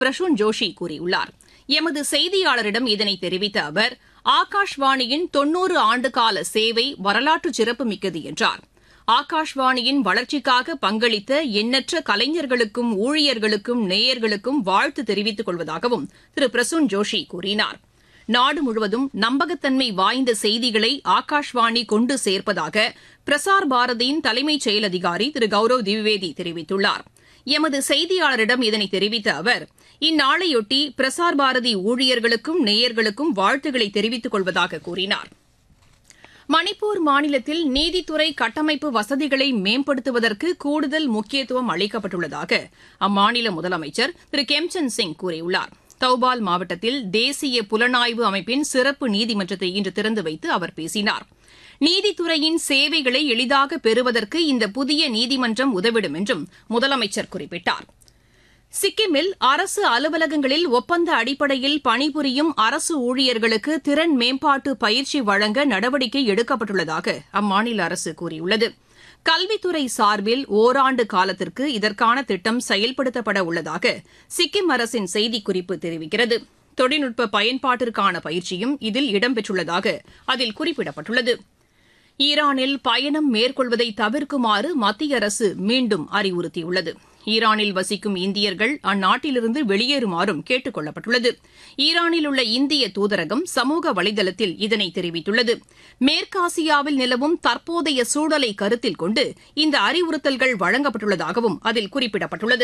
பிரசூன் ஜோஷி கூறியுள்ளார் எமது செய்தியாளரிடம் இதனை தெரிவித்த அவர் ஆகாஷ்வாணியின் தொன்னூறு ஆண்டுகால சேவை வரலாற்று சிறப்புமிக்கது என்றார் ஆகாஷ்வாணியின் வளர்ச்சிக்காக பங்களித்த எண்ணற்ற கலைஞர்களுக்கும் ஊழியர்களுக்கும் நேயர்களுக்கும் வாழ்த்து தெரிவித்துக் கொள்வதாகவும் திரு பிரசூன் ஜோஷி கூறினார் நாடு முழுவதும் நம்பகத்தன்மை வாய்ந்த செய்திகளை ஆகாஷ்வாணி கொண்டு சேர்ப்பதாக பிரசார் பாரதியின் தலைமைச் செயல் அதிகாரி திரு கௌரவ் திவிவேதி தெரிவித்துள்ளார் எமது செய்தியாளரிடம் இதனை தெரிவித்த அவர் இந்நாளையொட்டி பிரசார் பாரதி ஊழியர்களுக்கும் நேயர்களுக்கும் வாழ்த்துக்களை தெரிவித்துக் கொள்வதாக கூறினார் மணிப்பூர் மாநிலத்தில் நீதித்துறை கட்டமைப்பு வசதிகளை மேம்படுத்துவதற்கு கூடுதல் முக்கியத்துவம் அளிக்கப்பட்டுள்ளதாக அம்மாநில முதலமைச்சர் திரு கெம்சந்த் சிங் கூறியுள்ளார் தௌபால் மாவட்டத்தில் தேசிய புலனாய்வு அமைப்பின் சிறப்பு நீதிமன்றத்தை இன்று திறந்து வைத்து அவர் பேசினார் நீதித்துறையின் சேவைகளை எளிதாக பெறுவதற்கு இந்த புதிய நீதிமன்றம் உதவிடும் என்றும் முதலமைச்சர் குறிப்பிட்டார் சிக்கிமில் அரசு அலுவலகங்களில் ஒப்பந்த அடிப்படையில் பணிபுரியும் அரசு ஊழியர்களுக்கு திறன் மேம்பாட்டு பயிற்சி வழங்க நடவடிக்கை எடுக்கப்பட்டுள்ளதாக அம்மாநில அரசு கூறியுள்ளது கல்வித்துறை சார்பில் ஓராண்டு காலத்திற்கு இதற்கான திட்டம் செயல்படுத்தப்பட உள்ளதாக சிக்கிம் அரசின் செய்திக்குறிப்பு தெரிவிக்கிறது தொழில்நுட்ப பயன்பாட்டிற்கான பயிற்சியும் இதில் இடம்பெற்றுள்ளதாக அதில் குறிப்பிடப்பட்டுள்ளது ஈரானில் பயணம் மேற்கொள்வதை தவிர்க்குமாறு மத்திய அரசு மீண்டும் அறிவுறுத்தியுள்ளது ஈரானில் வசிக்கும் இந்தியர்கள் அந்நாட்டிலிருந்து வெளியேறுமாறும் கேட்டுக் கொள்ளப்பட்டுள்ளது ஈரானில் உள்ள இந்திய தூதரகம் சமூக வலைதளத்தில் இதனை தெரிவித்துள்ளது மேற்காசியாவில் நிலவும் தற்போதைய சூழலை கருத்தில் கொண்டு இந்த அறிவுறுத்தல்கள் வழங்கப்பட்டுள்ளதாகவும் அதில் குறிப்பிடப்பட்டுள்ளது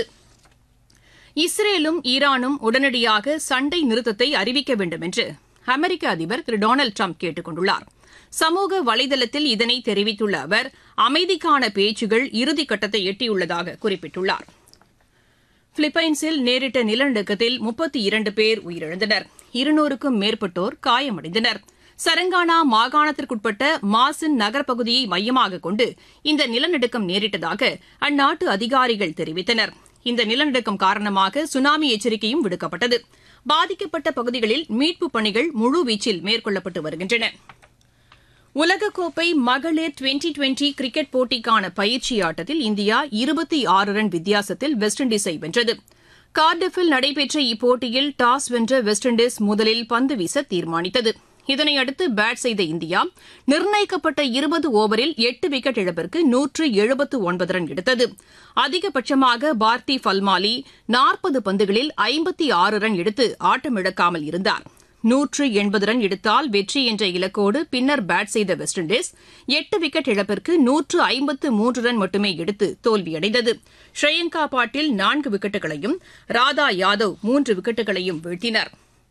இஸ்ரேலும் ஈரானும் உடனடியாக சண்டை நிறுத்தத்தை அறிவிக்க வேண்டும் என்று அமெரிக்க அதிபர் திரு டொனால்டு ட்ரம்ப் கேட்டுக் கொண்டுள்ளார் சமூக வலைதளத்தில் இதனை தெரிவித்துள்ள அவர் அமைதிக்கான பேச்சுகள் இறுதிக்கட்டத்தை எட்டியுள்ளதாக குறிப்பிட்டுள்ளார் பிலிப்பைன்ஸில் நேரிட்ட நிலநடுக்கத்தில் முப்பத்தி இரண்டு பேர் உயிரிழந்தனர் இருநூறுக்கும் மேற்பட்டோர் காயமடைந்தனர் சரங்கானா மாகாணத்திற்குட்பட்ட மாசின் நகர்ப்பகுதியை மையமாக கொண்டு இந்த நிலநடுக்கம் நேரிட்டதாக அந்நாட்டு அதிகாரிகள் தெரிவித்தனர் இந்த நிலநடுக்கம் காரணமாக சுனாமி எச்சரிக்கையும் விடுக்கப்பட்டது பாதிக்கப்பட்ட பகுதிகளில் மீட்புப் பணிகள் முழுவீச்சில் மேற்கொள்ளப்பட்டு வருகின்றன உலகக்கோப்பை மகளிர் டுவெண்டி டுவெண்டி கிரிக்கெட் போட்டிக்கான பயிற்சி ஆட்டத்தில் இந்தியா இருபத்தி ஆறு ரன் வித்தியாசத்தில் வெஸ்ட் இண்டீஸை வென்றது கார்டிஃபில் நடைபெற்ற இப்போட்டியில் டாஸ் வென்ற வெஸ்ட் இண்டீஸ் முதலில் பந்து வீச தீர்மானித்தது இதனையடுத்து பேட் செய்த இந்தியா நிர்ணயிக்கப்பட்ட இருபது ஓவரில் எட்டு விக்கெட் இழப்பிற்கு நூற்று எழுபத்து ஒன்பது ரன் எடுத்தது அதிகபட்சமாக பார்த்தி ஃபல்மாலி நாற்பது பந்துகளில் ஐம்பத்தி ஆறு ரன் எடுத்து ஆட்டமிழக்காமல் இருந்தார் நூற்று எண்பது ரன் எடுத்தால் வெற்றி என்ற இலக்கோடு பின்னர் பேட் செய்த வெஸ்ட் இண்டீஸ் எட்டு விக்கெட் இழப்பிற்கு நூற்று ஐம்பத்து மூன்று ரன் மட்டுமே எடுத்து தோல்வியடைந்தது ஸ்ரேயங்கா பாட்டில் நான்கு விக்கெட்டுகளையும் ராதா யாதவ் மூன்று விக்கெட்டுகளையும் வீழ்த்தினர்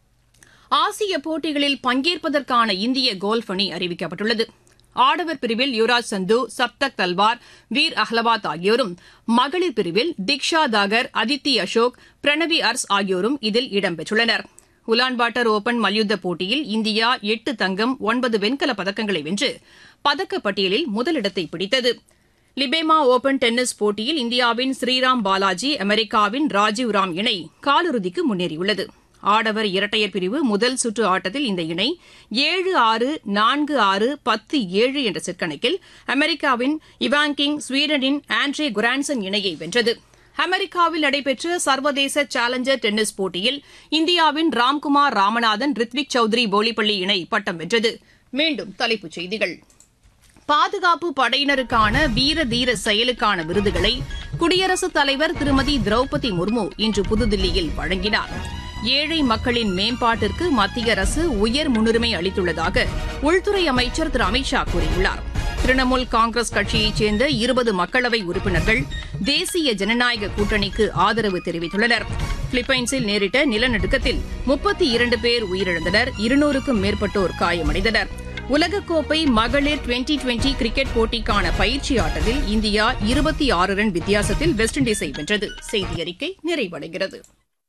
ஆசிய போட்டிகளில் பங்கேற்பதற்கான இந்திய கோல்ஃப் அணி அறிவிக்கப்பட்டுள்ளது ஆடவர் பிரிவில் யுவராஜ் சந்து சப்தக் தல்வார் வீர் அஹ்லவாத் ஆகியோரும் மகளிர் பிரிவில் திக்ஷா தாகர் அதித்தி அசோக் பிரணவி அர்ஸ் ஆகியோரும் இதில் இடம்பெற்றுள்ளனர் உலான்பாட்டர் ஓபன் மல்யுத்த போட்டியில் இந்தியா எட்டு தங்கம் ஒன்பது வெண்கலப் பதக்கங்களை வென்று பதக்கப்பட்டியலில் முதலிடத்தை பிடித்தது லிபேமா ஓபன் டென்னிஸ் போட்டியில் இந்தியாவின் ஸ்ரீராம் பாலாஜி அமெரிக்காவின் ராஜீவ் ராம் இணை காலிறுதிக்கு முன்னேறியுள்ளது ஆடவர் இரட்டையர் பிரிவு முதல் சுற்று ஆட்டத்தில் இந்த இணை ஏழு ஆறு நான்கு ஆறு பத்து ஏழு என்ற செட் கணக்கில் அமெரிக்காவின் இவாங்கிங் ஸ்வீடனின் ஆண்ட்ரே குரான்சன் இணையை வென்றது அமெரிக்காவில் நடைபெற்ற சர்வதேச சேலஞ்சர் டென்னிஸ் போட்டியில் இந்தியாவின் ராம்குமார் ராமநாதன் ரித்விக் சௌத்ரி போலிப்பள்ளி இணை பட்டம் வென்றது மீண்டும் தலைப்புச் செய்திகள் பாதுகாப்பு படையினருக்கான வீர தீர செயலுக்கான விருதுகளை குடியரசுத் தலைவர் திருமதி திரௌபதி முர்மு இன்று புதுதில்லியில் வழங்கினார் ஏழை மக்களின் மேம்பாட்டிற்கு மத்திய அரசு உயர் முன்னுரிமை அளித்துள்ளதாக உள்துறை அமைச்சர் திரு அமித்ஷா கூறியுள்ளார் திரிணாமுல் காங்கிரஸ் கட்சியைச் சேர்ந்த இருபது மக்களவை உறுப்பினர்கள் தேசிய ஜனநாயக கூட்டணிக்கு ஆதரவு தெரிவித்துள்ளனர் பிலிப்பைன்ஸில் நேரிட்ட நிலநடுக்கத்தில் முப்பத்தி இரண்டு பேர் உயிரிழந்தனர் இருநூறுக்கும் மேற்பட்டோர் காயமடைந்தனர் உலகக்கோப்பை மகளிர் டுவெண்டி டுவெண்டி கிரிக்கெட் போட்டிக்கான பயிற்சி ஆட்டத்தில் இந்தியா இருபத்தி ஆறு ரன் வித்தியாசத்தில் வெஸ்ட் இண்டீஸை வென்றது செய்தி அறிக்கை நிறைவடைகிறது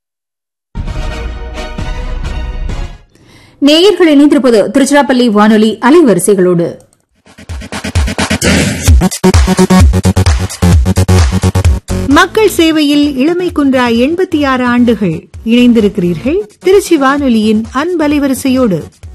நேயர்கள் இணைந்திருப்பது திருச்சிராப்பள்ளி வானொலி அலைவரிசைகளோடு மக்கள் சேவையில் இளமை குன்றா எண்பத்தி ஆறு ஆண்டுகள் இணைந்திருக்கிறீர்கள் திருச்சி வானொலியின் அன்பலைவரிசையோடு